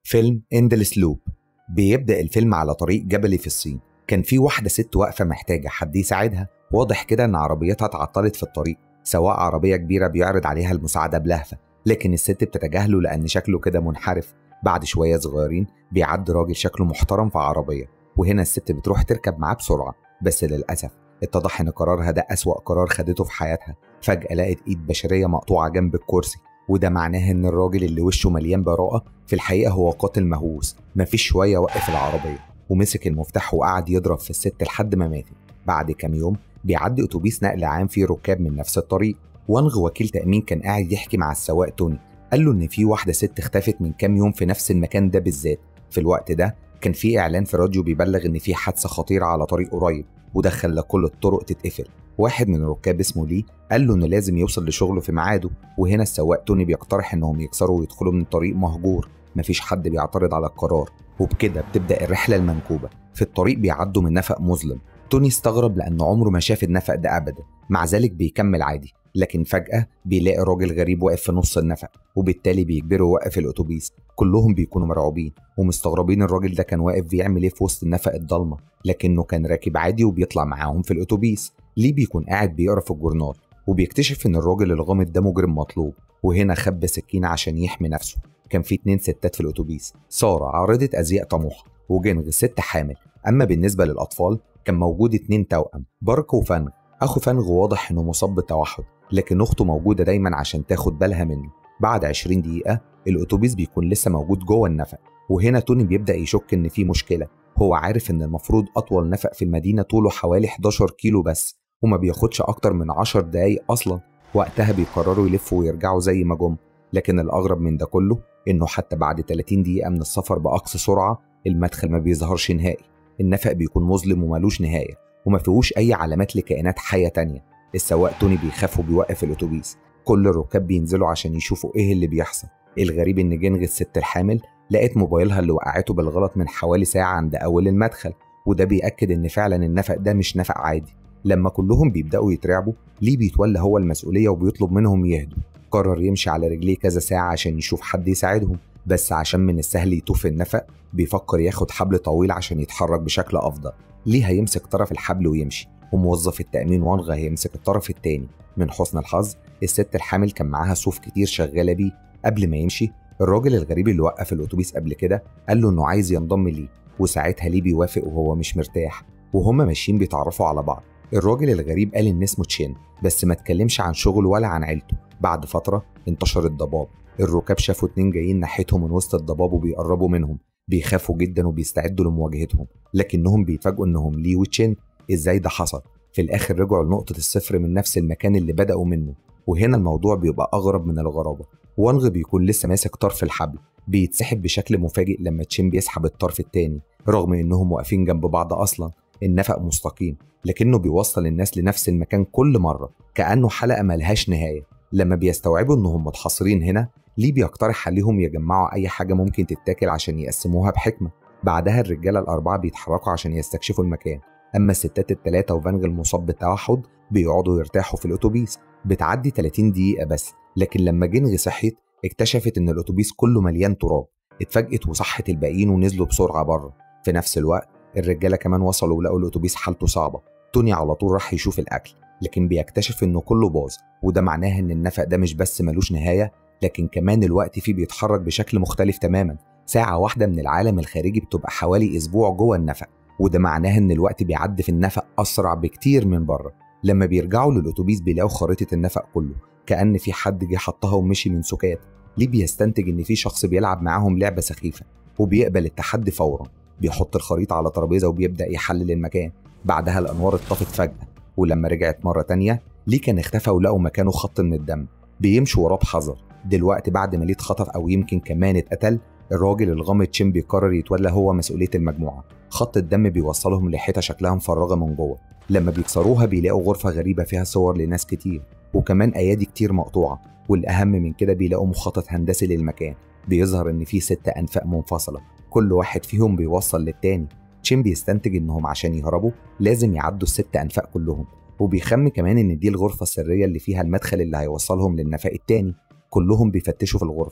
فيلم اندلس لوب بيبدأ الفيلم على طريق جبلي في الصين كان في واحدة ست واقفة محتاجة حد يساعدها واضح كده إن عربيتها اتعطلت في الطريق سواء عربية كبيرة بيعرض عليها المساعدة بلهفة لكن الست بتتجاهله لأن شكله كده منحرف بعد شوية صغيرين بيعدي راجل شكله محترم في عربية وهنا الست بتروح تركب معاه بسرعة بس للأسف اتضح إن قرارها ده أسوأ قرار خدته في حياتها فجأة لقت إيد بشرية مقطوعة جنب الكرسي وده معناه إن الراجل اللي وشه مليان براءة في الحقيقة هو قاتل مهووس مفيش شوية وقف العربية ومسك المفتاح وقعد يضرب في الست لحد ما ماتت بعد كام يوم بيعدي أتوبيس نقل عام فيه ركاب من نفس الطريق وانغ وكيل تأمين كان قاعد يحكي مع السواق توني قال له إن في واحدة ست اختفت من كام يوم في نفس المكان ده بالذات في الوقت ده كان في إعلان في راديو بيبلغ إن في حادثة خطيرة على طريق قريب وده خلى كل الطرق تتقفل واحد من الركاب اسمه لي قال له انه لازم يوصل لشغله في ميعاده وهنا السواق توني بيقترح انهم يكسروا ويدخلوا من طريق مهجور مفيش حد بيعترض على القرار وبكده بتبدا الرحله المنكوبه في الطريق بيعدوا من نفق مظلم توني استغرب لأن عمره ما شاف النفق ده أبدا مع ذلك بيكمل عادي لكن فجأة بيلاقي راجل غريب واقف في نص النفق وبالتالي بيجبره يوقف الأتوبيس كلهم بيكونوا مرعوبين ومستغربين الراجل ده كان واقف بيعمل ايه في وسط النفق الضلمة لكنه كان راكب عادي وبيطلع معاهم في الأتوبيس ليه بيكون قاعد بيقرا في الجورنال وبيكتشف إن الراجل الغامض ده مجرم مطلوب وهنا خبى سكينة عشان يحمي نفسه كان في اتنين ستات في الأتوبيس سارة عارضة أزياء طموحة وجنغ ست حامل أما بالنسبة للأطفال كان موجود اتنين توأم بارك وفنغ أخو فنغ واضح إنه مصاب بالتوحد لكن أخته موجودة دايما عشان تاخد بالها منه بعد 20 دقيقة الأتوبيس بيكون لسه موجود جوه النفق وهنا توني بيبدأ يشك إن في مشكلة هو عارف إن المفروض أطول نفق في المدينة طوله حوالي 11 كيلو بس وما بياخدش أكتر من 10 دقايق أصلا وقتها بيقرروا يلفوا ويرجعوا زي ما جم لكن الأغرب من ده كله إنه حتى بعد 30 دقيقة من السفر بأقصى سرعة المدخل ما بيظهرش نهائي النفق بيكون مظلم وملوش نهاية وما فيهوش أي علامات لكائنات حية تانية السواق توني بيخاف وبيوقف الأتوبيس كل الركاب بينزلوا عشان يشوفوا إيه اللي بيحصل الغريب إن جنغ الست الحامل لقيت موبايلها اللي وقعته بالغلط من حوالي ساعة عند أول المدخل وده بيأكد إن فعلا النفق ده مش نفق عادي لما كلهم بيبدأوا يترعبوا ليه بيتولى هو المسؤولية وبيطلب منهم يهدوا قرر يمشي على رجليه كذا ساعة عشان يشوف حد يساعدهم بس عشان من السهل يطوف في النفق بيفكر ياخد حبل طويل عشان يتحرك بشكل أفضل ليه هيمسك طرف الحبل ويمشي وموظف التأمين وانغا هيمسك الطرف التاني من حسن الحظ الست الحامل كان معاها صوف كتير شغالة بيه قبل ما يمشي الراجل الغريب اللي وقف الأتوبيس قبل كده قال له إنه عايز ينضم ليه وساعتها ليه بيوافق وهو مش مرتاح وهما ماشيين بيتعرفوا على بعض الراجل الغريب قال إن اسمه تشين بس ما اتكلمش عن شغله ولا عن عيلته بعد فترة انتشر الضباب الركاب شافوا اتنين جايين ناحيتهم من وسط الضباب وبيقربوا منهم بيخافوا جدا وبيستعدوا لمواجهتهم لكنهم بيتفاجئوا انهم لي وتشين ازاي ده حصل في الاخر رجعوا لنقطة الصفر من نفس المكان اللي بدأوا منه وهنا الموضوع بيبقى أغرب من الغرابة وانغ بيكون لسه ماسك طرف الحبل بيتسحب بشكل مفاجئ لما تشين بيسحب الطرف التاني رغم انهم واقفين جنب بعض اصلا النفق مستقيم لكنه بيوصل الناس لنفس المكان كل مرة كأنه حلقة ملهاش نهاية لما بيستوعبوا انهم متحاصرين هنا ليه بيقترح عليهم يجمعوا أي حاجة ممكن تتاكل عشان يقسموها بحكمة بعدها الرجالة الأربعة بيتحركوا عشان يستكشفوا المكان أما الستات التلاتة وفانغ المصاب بالتوحد بيقعدوا يرتاحوا في الأتوبيس بتعدي 30 دقيقة بس لكن لما جنغ صحيت اكتشفت إن الأتوبيس كله مليان تراب اتفاجئت وصحت الباقيين ونزلوا بسرعة بره في نفس الوقت الرجالة كمان وصلوا ولقوا الأتوبيس حالته صعبة توني على طول راح يشوف الأكل لكن بيكتشف إنه كله باظ وده معناه إن النفق ده مش بس ملوش نهاية لكن كمان الوقت فيه بيتحرك بشكل مختلف تماما ساعة واحدة من العالم الخارجي بتبقى حوالي أسبوع جوه النفق وده معناه إن الوقت بيعدي في النفق أسرع بكتير من بره لما بيرجعوا للأتوبيس بيلاقوا خريطة النفق كله كأن في حد جه حطها ومشي من سكات ليه بيستنتج إن في شخص بيلعب معاهم لعبة سخيفة وبيقبل التحدي فورا بيحط الخريطة على ترابيزة وبيبدأ يحلل المكان بعدها الأنوار اتطفت فجأة ولما رجعت مرة تانية ليه كان اختفى ولقوا مكانه خط من الدم بيمشوا وراه بحذر دلوقتي بعد ما ليه اتخطف او يمكن كمان اتقتل الراجل الغامض تشين بيقرر يتولى هو مسؤوليه المجموعه خط الدم بيوصلهم لحيطه شكلها مفرغه من جوه لما بيكسروها بيلاقوا غرفه غريبه فيها صور لناس كتير وكمان ايادي كتير مقطوعه والاهم من كده بيلاقوا مخطط هندسي للمكان بيظهر ان في ست انفاق منفصله كل واحد فيهم بيوصل للتاني تشين بيستنتج انهم عشان يهربوا لازم يعدوا الست انفاق كلهم وبيخمن كمان ان دي الغرفه السريه اللي فيها المدخل اللي هيوصلهم للنفق التاني كلهم بيفتشوا في الغرفة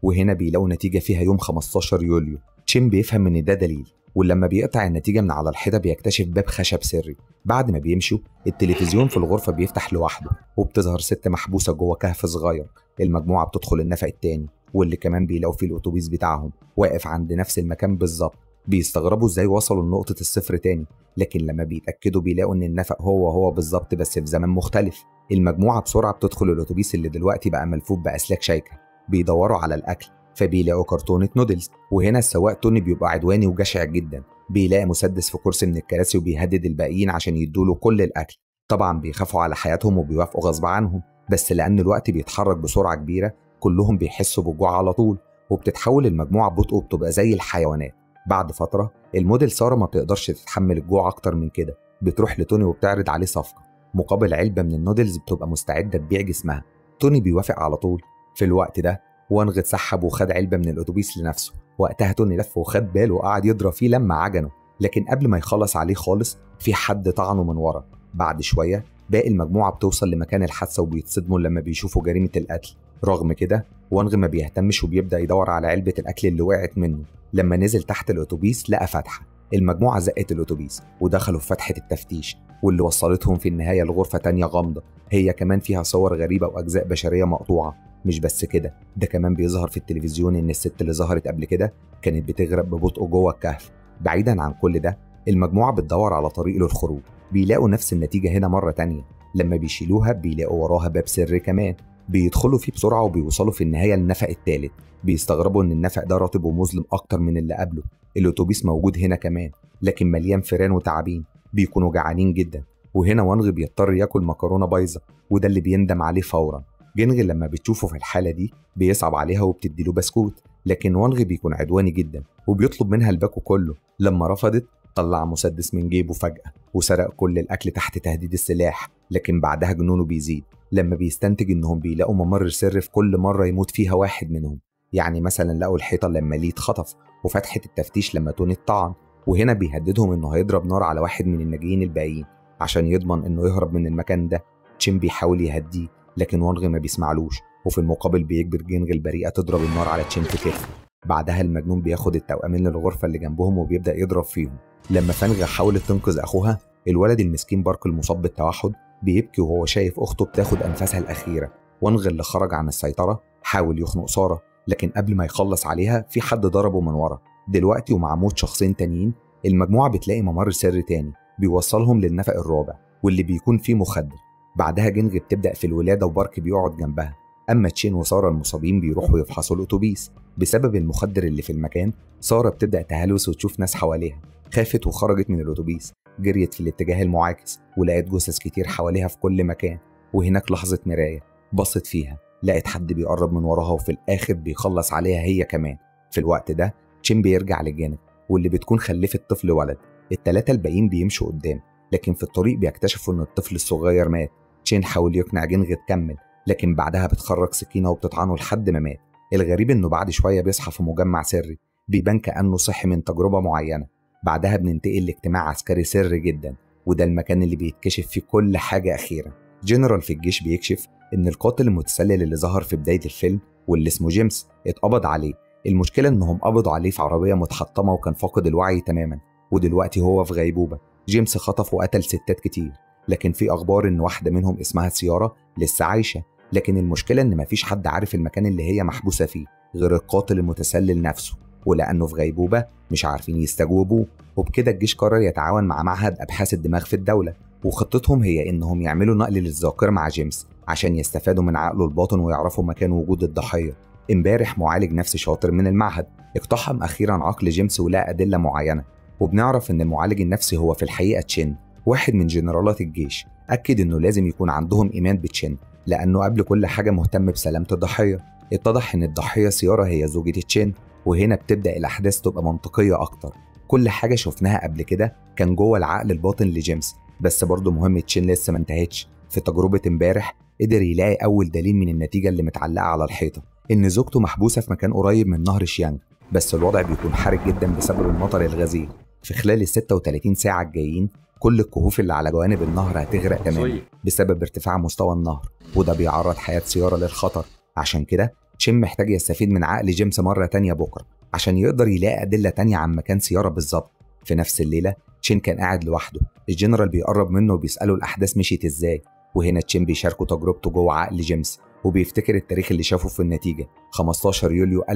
وهنا بيلاقوا نتيجة فيها يوم 15 يوليو تشين بيفهم إن ده دليل ولما بيقطع النتيجة من على الحيطة بيكتشف باب خشب سري بعد ما بيمشوا التلفزيون في الغرفة بيفتح لوحده وبتظهر ست محبوسة جوه كهف صغير المجموعة بتدخل النفق التاني واللي كمان بيلاقوا فيه الأتوبيس بتاعهم واقف عند نفس المكان بالظبط بيستغربوا ازاي وصلوا لنقطة الصفر تاني لكن لما بيتأكدوا بيلاقوا إن النفق هو هو بالظبط بس في زمن مختلف المجموعة بسرعة بتدخل الأتوبيس اللي دلوقتي بقى ملفوف بأسلاك شايكة بيدوروا على الأكل فبيلاقوا كرتونة نودلز وهنا السواق توني بيبقى عدواني وجشع جدا بيلاقي مسدس في كرسي من الكراسي وبيهدد الباقيين عشان يدوله كل الأكل طبعا بيخافوا على حياتهم وبيوافقوا غصب عنهم بس لأن الوقت بيتحرك بسرعة كبيرة كلهم بيحسوا بالجوع على طول وبتتحول المجموعة ببطء وبتبقى زي الحيوانات بعد فترة الموديل سارة ما بتقدرش تتحمل الجوع أكتر من كده بتروح لتوني وبتعرض عليه صفقة مقابل علبة من النودلز بتبقى مستعدة تبيع جسمها توني بيوافق على طول في الوقت ده وانغ اتسحب وخد علبة من الأتوبيس لنفسه وقتها توني لف وخد باله وقعد يضرب فيه لما عجنه لكن قبل ما يخلص عليه خالص في حد طعنه من ورا بعد شوية باقي المجموعة بتوصل لمكان الحادثة وبيتصدموا لما بيشوفوا جريمة القتل رغم كده وانغ ما بيهتمش وبيبدأ يدور على علبة الأكل اللي وقعت منه لما نزل تحت الأتوبيس لقى فتحة المجموعة زقت الأتوبيس ودخلوا في فتحة التفتيش واللي وصلتهم في النهاية لغرفة تانية غامضة هي كمان فيها صور غريبة وأجزاء بشرية مقطوعة مش بس كده ده كمان بيظهر في التلفزيون إن الست اللي ظهرت قبل كده كانت بتغرق ببطء جوه الكهف بعيدا عن كل ده المجموعة بتدور على طريق للخروج بيلاقوا نفس النتيجة هنا مرة تانية لما بيشيلوها بيلاقوا وراها باب سري كمان بيدخلوا فيه بسرعة وبيوصلوا في النهاية للنفق التالت بيستغربوا إن النفق ده رطب ومظلم أكتر من اللي قبله الأتوبيس موجود هنا كمان لكن مليان فيران وتعابين بيكونوا جعانين جدا وهنا وانغ بيضطر ياكل مكرونة بايظة وده اللي بيندم عليه فورا جنغ لما بتشوفه في الحالة دي بيصعب عليها وبتديله بسكوت لكن وانغ بيكون عدواني جدا وبيطلب منها الباكو كله لما رفضت طلع مسدس من جيبه فجأة وسرق كل الأكل تحت تهديد السلاح لكن بعدها جنونه بيزيد لما بيستنتج إنهم بيلاقوا ممر سر في كل مرة يموت فيها واحد منهم يعني مثلا لقوا الحيطة لما ليه اتخطف وفتحة التفتيش لما توني اتطعن وهنا بيهددهم إنه هيضرب نار على واحد من الناجيين الباقيين عشان يضمن إنه يهرب من المكان ده تشين بيحاول يهديه لكن وانغ ما بيسمعلوش وفي المقابل بيجبر جينغ البريئة تضرب النار على تشين في كتفه بعدها المجنون بياخد التوأمين للغرفة اللي جنبهم وبيبدأ يضرب فيهم لما فانغ حاولت تنقذ أخوها الولد المسكين بارك المصاب بالتوحد بيبكي وهو شايف أخته بتاخد أنفاسها الأخيرة وانغ اللي خرج عن السيطرة حاول يخنق سارة لكن قبل ما يخلص عليها في حد ضربه من ورا دلوقتي ومع موت شخصين تانيين المجموعة بتلاقي ممر سري تاني بيوصلهم للنفق الرابع واللي بيكون فيه مخدر بعدها جنغ بتبدأ في الولادة وبارك بيقعد جنبها أما تشين وسارة المصابين بيروحوا يفحصوا الأتوبيس بسبب المخدر اللي في المكان سارة بتبدأ تهلوس وتشوف ناس حواليها خافت وخرجت من الأتوبيس جريت في الاتجاه المعاكس ولقيت جثث كتير حواليها في كل مكان وهناك لحظة مراية بصت فيها لقيت حد بيقرب من وراها وفي الآخر بيخلص عليها هي كمان في الوقت ده تشين بيرجع لجانب واللي بتكون خلفت طفل ولد التلاتة الباقيين بيمشوا قدام لكن في الطريق بيكتشفوا إن الطفل الصغير مات تشين حاول يقنع جينغ تكمل لكن بعدها بتخرج سكينة وبتطعنه لحد ما مات الغريب إنه بعد شوية بيصحى في مجمع سري بيبان كأنه صحي من تجربة معينة بعدها بننتقل لاجتماع عسكري سري جدا وده المكان اللي بيتكشف فيه كل حاجة أخيرا جنرال في الجيش بيكشف إن القاتل المتسلل اللي ظهر في بداية الفيلم واللي اسمه جيمس اتقبض عليه المشكلة إنهم قبضوا عليه في عربية متحطمة وكان فاقد الوعي تماما ودلوقتي هو في غيبوبة جيمس خطف وقتل ستات كتير لكن في أخبار إن واحدة منهم اسمها سيارة لسه عايشة لكن المشكلة إن مفيش حد عارف المكان اللي هي محبوسة فيه غير القاتل المتسلل نفسه ولأنه في غيبوبة مش عارفين يستجوبوه وبكده الجيش قرر يتعاون مع معهد أبحاث الدماغ في الدولة وخطتهم هي إنهم يعملوا نقل للذاكرة مع جيمس عشان يستفادوا من عقله الباطن ويعرفوا مكان وجود الضحية امبارح معالج نفسي شاطر من المعهد اقتحم أخيرا عقل جيمس ولقى أدلة معينة وبنعرف إن المعالج النفسي هو في الحقيقة تشين واحد من جنرالات الجيش أكد إنه لازم يكون عندهم إيمان بتشين لأنه قبل كل حاجة مهتم بسلامة الضحية اتضح إن الضحية سيارة هي زوجة تشين وهنا بتبدأ الأحداث تبقى منطقية أكتر كل حاجة شفناها قبل كده كان جوه العقل الباطن لجيمس بس برضه مهمة تشين لسه ما انتهتش في تجربة امبارح قدر يلاقي أول دليل من النتيجة اللي متعلقة على الحيطة إن زوجته محبوسة في مكان قريب من نهر شيانج بس الوضع بيكون حرج جدا بسبب المطر الغزير في خلال ال 36 ساعة الجايين كل الكهوف اللي على جوانب النهر هتغرق تماما بسبب ارتفاع مستوى النهر وده بيعرض حياة سيارة للخطر عشان كده تشين محتاج يستفيد من عقل جيمس مرة تانية بكرة عشان يقدر يلاقي أدلة تانية عن مكان سيارة بالظبط في نفس الليلة تشين كان قاعد لوحده الجنرال بيقرب منه وبيسأله الأحداث مشيت إزاي وهنا تشين بيشاركه تجربته جوه عقل جيمس وبيفتكر التاريخ اللي شافه في النتيجة 15 يوليو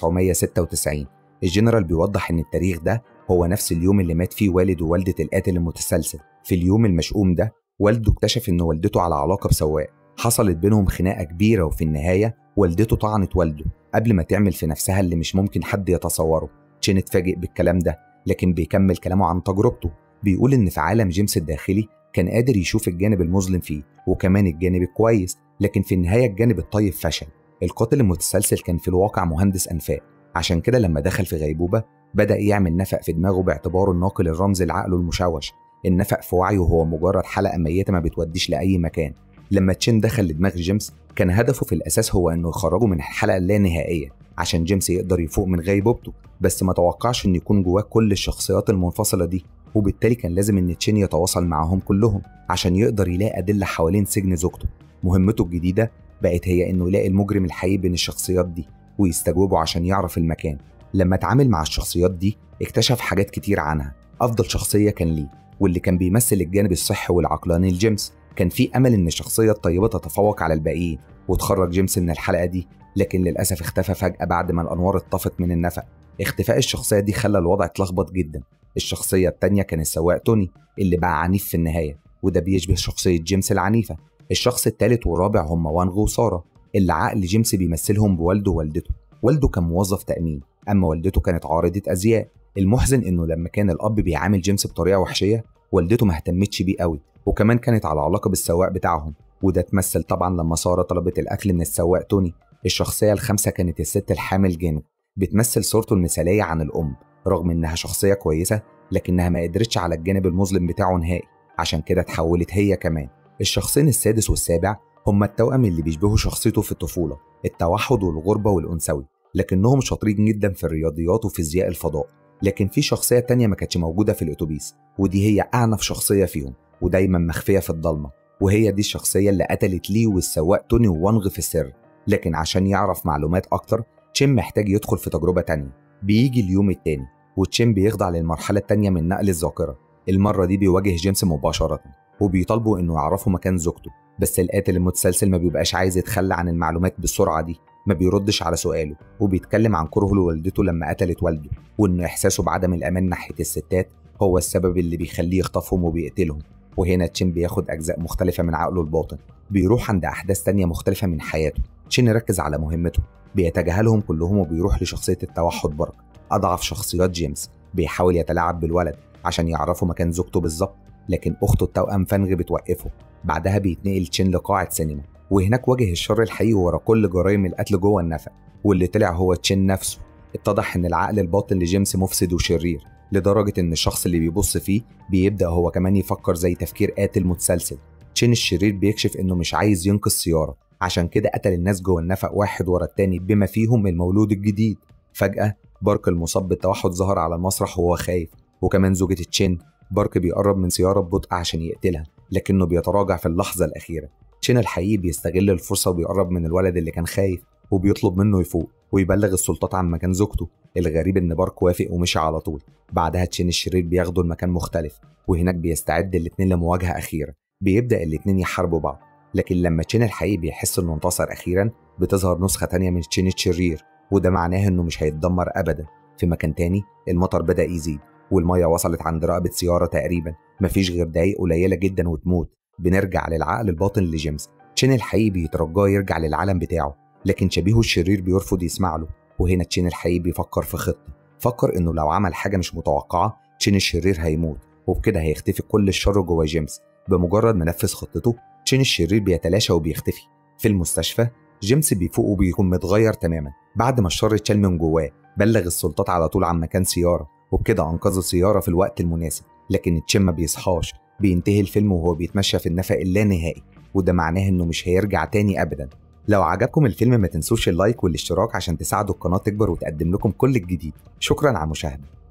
1996 الجنرال بيوضح إن التاريخ ده هو نفس اليوم اللي مات فيه والد ووالدة القاتل المتسلسل في اليوم المشؤوم ده والده اكتشف إن والدته على علاقة بسواق حصلت بينهم خناقة كبيرة وفي النهاية والدته طعنت والده قبل ما تعمل في نفسها اللي مش ممكن حد يتصوره تشين اتفاجئ بالكلام ده لكن بيكمل كلامه عن تجربته بيقول إن في عالم جيمس الداخلي كان قادر يشوف الجانب المظلم فيه وكمان الجانب الكويس لكن في النهاية الجانب الطيب فشل القاتل المتسلسل كان في الواقع مهندس أنفاق عشان كده لما دخل في غيبوبة بدأ يعمل نفق في دماغه باعتباره الناقل الرمزي لعقله المشوش النفق في وعيه هو مجرد حلقة ميتة ما بتوديش لأي مكان لما تشين دخل لدماغ جيمس كان هدفه في الأساس هو إنه يخرجه من الحلقة اللانهائية عشان جيمس يقدر يفوق من غيبوبته بس ما توقعش إن يكون جواه كل الشخصيات المنفصلة دي وبالتالي كان لازم إن تشين يتواصل معاهم كلهم عشان يقدر يلاقي أدلة حوالين سجن زوجته مهمته الجديدة بقت هي إنه يلاقي المجرم الحقيقي بين الشخصيات دي ويستجوبه عشان يعرف المكان لما اتعامل مع الشخصيات دي اكتشف حاجات كتير عنها أفضل شخصية كان ليه واللي كان بيمثل الجانب الصحي والعقلاني لجيمس كان في أمل إن الشخصية الطيبة تتفوق على الباقيين وتخرج جيمس من الحلقة دي لكن للأسف اختفى فجأة بعد ما الأنوار اتطفت من النفق اختفاء الشخصية دي خلى الوضع اتلخبط جدا الشخصية التانية كان السواق توني اللي بقى عنيف في النهاية وده بيشبه شخصية جيمس العنيفة الشخص التالت والرابع هم وانغ وسارة اللي عقل جيمس بيمثلهم بوالده ووالدته والده كان موظف تأمين أما والدته كانت عارضة أزياء المحزن إنه لما كان الأب بيعامل جيمس بطريقة وحشية والدته ما اهتمتش بيه قوي وكمان كانت على علاقة بالسواق بتاعهم وده اتمثل طبعا لما سارة طلبت الأكل من السواق توني الشخصية الخامسة كانت الست الحامل جينو بتمثل صورته المثالية عن الأم رغم إنها شخصية كويسة لكنها ما قدرتش على الجانب المظلم بتاعه نهائي عشان كده اتحولت هي كمان الشخصين السادس والسابع هما التوأم اللي بيشبهوا شخصيته في الطفولة التوحد والغربة والأنثوي لكنهم شاطرين جدا في الرياضيات وفيزياء الفضاء لكن في شخصية تانية ما كانتش موجودة في الأتوبيس ودي هي أعنف شخصية فيهم ودايما مخفية في الضلمة وهي دي الشخصية اللي قتلت ليه والسواق توني وانغ في السر لكن عشان يعرف معلومات أكتر تشيم محتاج يدخل في تجربة تانية بيجي اليوم التاني وتشيم بيخضع للمرحلة التانية من نقل الذاكرة المرة دي بيواجه جيمس مباشرة وبيطالبوا إنه يعرفوا مكان زوجته بس القاتل المتسلسل ما بيبقاش عايز يتخلى عن المعلومات بالسرعة دي ما بيردش على سؤاله وبيتكلم عن كرهه لوالدته لما قتلت والده وإن إحساسه بعدم الأمان ناحية الستات هو السبب اللي بيخليه يخطفهم وبيقتلهم وهنا تشين بياخد أجزاء مختلفة من عقله الباطن بيروح عند أحداث تانية مختلفة من حياته تشين ركز على مهمته بيتجاهلهم كلهم وبيروح لشخصية التوحد برك أضعف شخصيات جيمس بيحاول يتلاعب بالولد عشان يعرفوا مكان زوجته بالظبط لكن أخته التوأم فنغ بتوقفه بعدها بيتنقل تشين لقاعة سينما وهناك واجه الشر الحقيقي ورا كل جرائم القتل جوه النفق واللي طلع هو تشين نفسه اتضح ان العقل الباطن لجيمس مفسد وشرير لدرجة ان الشخص اللي بيبص فيه بيبدأ هو كمان يفكر زي تفكير قاتل متسلسل تشين الشرير بيكشف انه مش عايز ينقذ سيارة عشان كده قتل الناس جوه النفق واحد ورا التاني بما فيهم المولود الجديد فجأة بارك المصاب بالتوحد ظهر على المسرح وهو خايف وكمان زوجة تشين بارك بيقرب من سيارة ببطء عشان يقتلها لكنه بيتراجع في اللحظة الأخيرة تشين الحقيقي بيستغل الفرصة وبيقرب من الولد اللي كان خايف وبيطلب منه يفوق ويبلغ السلطات عن مكان زوجته الغريب ان بارك وافق ومشي على طول بعدها تشين الشرير بياخده لمكان مختلف وهناك بيستعد الاتنين لمواجهة أخيرة بيبدأ الاتنين يحاربوا بعض لكن لما تشين الحقيقي بيحس انه انتصر أخيرا بتظهر نسخة تانية من تشين الشرير وده معناه انه مش هيتدمر أبدا في مكان تاني المطر بدأ يزيد والمية وصلت عند رقبة سيارة تقريبا مفيش غير دقايق قليلة جدا وتموت بنرجع للعقل الباطن لجيمس تشين الحقيقي بيترجاه يرجع للعالم بتاعه لكن شبيهه الشرير بيرفض يسمع له وهنا تشين الحقيقي بيفكر في خطة فكر انه لو عمل حاجة مش متوقعة تشين الشرير هيموت وبكده هيختفي كل الشر جوه جيمس بمجرد ما نفذ خطته تشين الشرير بيتلاشى وبيختفي في المستشفى جيمس بيفوق وبيكون متغير تماما بعد ما الشر اتشال من جواه بلغ السلطات على طول عن مكان سيارة وبكده أنقذ السيارة في الوقت المناسب لكن تشين ما بيصحاش بينتهي الفيلم وهو بيتمشى في النفق اللانهائي وده معناه انه مش هيرجع تاني ابدا لو عجبكم الفيلم ما تنسوش اللايك والاشتراك عشان تساعدوا القناة تكبر وتقدم لكم كل الجديد شكرا على المشاهدة